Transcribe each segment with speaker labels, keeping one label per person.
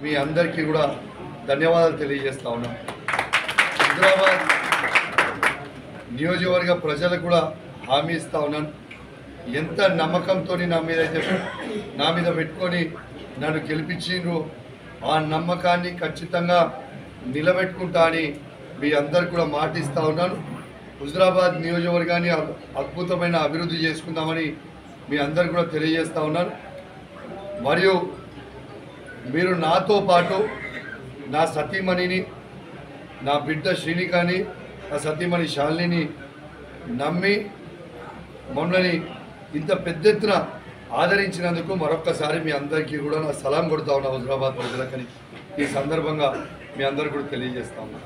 Speaker 1: మీ అందరికీ కూడా ధన్యవాదాలు తెలియజేస్తా ఉన్నాం హైదరాబాద్ నియోజకవర్గ ప్రజలకు కూడా హామీ ఇస్తా ఉన్నాను ఎంత నమ్మకంతో నా మీద అయితే నా మీద పెట్టుకొని నన్ను గెలిపించిండ్రు ఆ నమ్మకాన్ని ఖచ్చితంగా నిలబెట్టుకుంటా అని మీ అందరికి కూడా మాటిస్తా ఉన్నాను హుజరాబాద్ నియోజకవర్గాన్ని అద్- అద్భుతమైన అభివృద్ధి చేసుకుందామని మీ అందరికి కూడా తెలియజేస్తా ఉన్నాను మరియు మీరు నాతో పాటు నా సతీమణిని నా బిడ్డ శ్రీనికాని నా సతీమణి శాలిని నమ్మి మొన్నని ఇంత పెద్ద ఎత్తున ఆదరించినందుకు మరొక్కసారి మీ అందరికీ కూడా నా సలాం కొడుతా ఉన్నా హుజరాబాద్ ప్రజలకని ఈ సందర్భంగా మీ అందరికీ కూడా తెలియజేస్తా ఉన్నా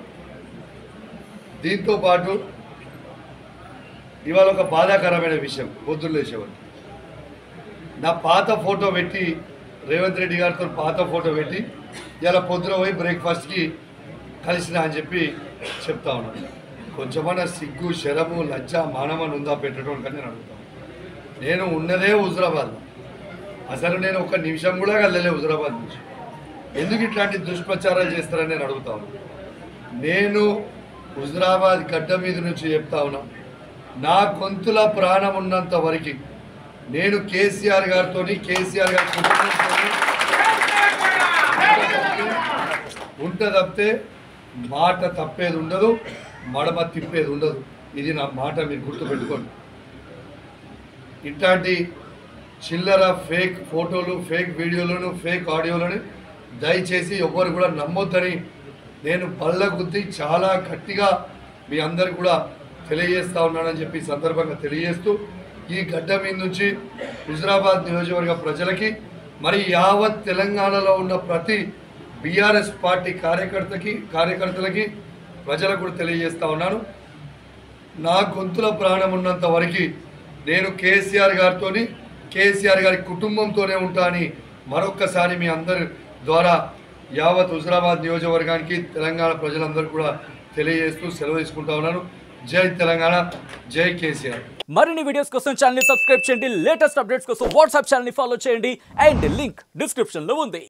Speaker 1: దీంతో పాటు ఇవాళ ఒక బాధాకరమైన విషయం పొద్దున్న లేచేవారు నా పాత ఫోటో పెట్టి రేవంత్ రెడ్డి గారితో పాత ఫోటో పెట్టి ఇలా పొద్దున పోయి బ్రేక్ఫాస్ట్కి కలిసిన అని చెప్పి చెప్తా ఉన్నాను కొంచెమన్నా సిగ్గు శరము లజ్జ మానమని ఉందా పెట్టడం కానీ నేను అడుగుతాను నేను ఉన్నదే హుజరాబాద్ అసలు నేను ఒక నిమిషం కూడా వెళ్ళలే హుజరాబాద్ నుంచి ఎందుకు ఇట్లాంటి దుష్ప్రచారాలు చేస్తారని నేను అడుగుతా ఉన్నాను నేను హుజరాబాద్ గడ్డ మీద నుంచి చెప్తా ఉన్నా నా గొంతుల ప్రాణం ఉన్నంత వరకు నేను కేసీఆర్ గారితో కేసీఆర్ గారి కుటుంబంతో ఉంట తప్పితే మాట తప్పేది ఉండదు మడమ తిప్పేది ఉండదు ఇది నా మాట మీరు గుర్తుపెట్టుకోండి ఇట్లాంటి చిల్లర ఫేక్ ఫోటోలు ఫేక్ వీడియోలను ఫేక్ ఆడియోలను దయచేసి ఎవ్వరు కూడా నమ్మొద్దని నేను బల్ల గుద్ది చాలా గట్టిగా మీ అందరికి కూడా తెలియజేస్తా ఉన్నానని చెప్పి ఈ సందర్భంగా తెలియజేస్తూ ఈ గడ్డ మీద నుంచి హుజరాబాద్ నియోజకవర్గ ప్రజలకి మరి యావత్ తెలంగాణలో ఉన్న ప్రతి బీఆర్ఎస్ పార్టీ కార్యకర్తకి కార్యకర్తలకి ప్రజలకు కూడా తెలియజేస్తా ఉన్నాను నా గొంతుల ప్రాణం ఉన్నంత వరకు నేను కేసీఆర్ గారితోని కేసీఆర్ గారి కుటుంబంతోనే ఉంటా అని మరొక్కసారి మీ అందరి ద్వారా యావత్ హుజరాబాద్ నియోజకవర్గానికి తెలంగాణ ప్రజలందరూ కూడా తెలియజేస్తూ సెలవు తీసుకుంటా ఉన్నాను జై తెలంగాణ జై కేసీఆర్
Speaker 2: మరిన్ని వీడియోస్ కోసం ఛానల్ ని సబ్స్క్రైబ్ చేయండి లేటెస్ట్ అప్డేట్స్ కోసం వాట్సాప్ ఛానల్ ని ఫాలో చేయండి అండ్ లింక్ డిస్క్రిప్షన్ లో ఉంది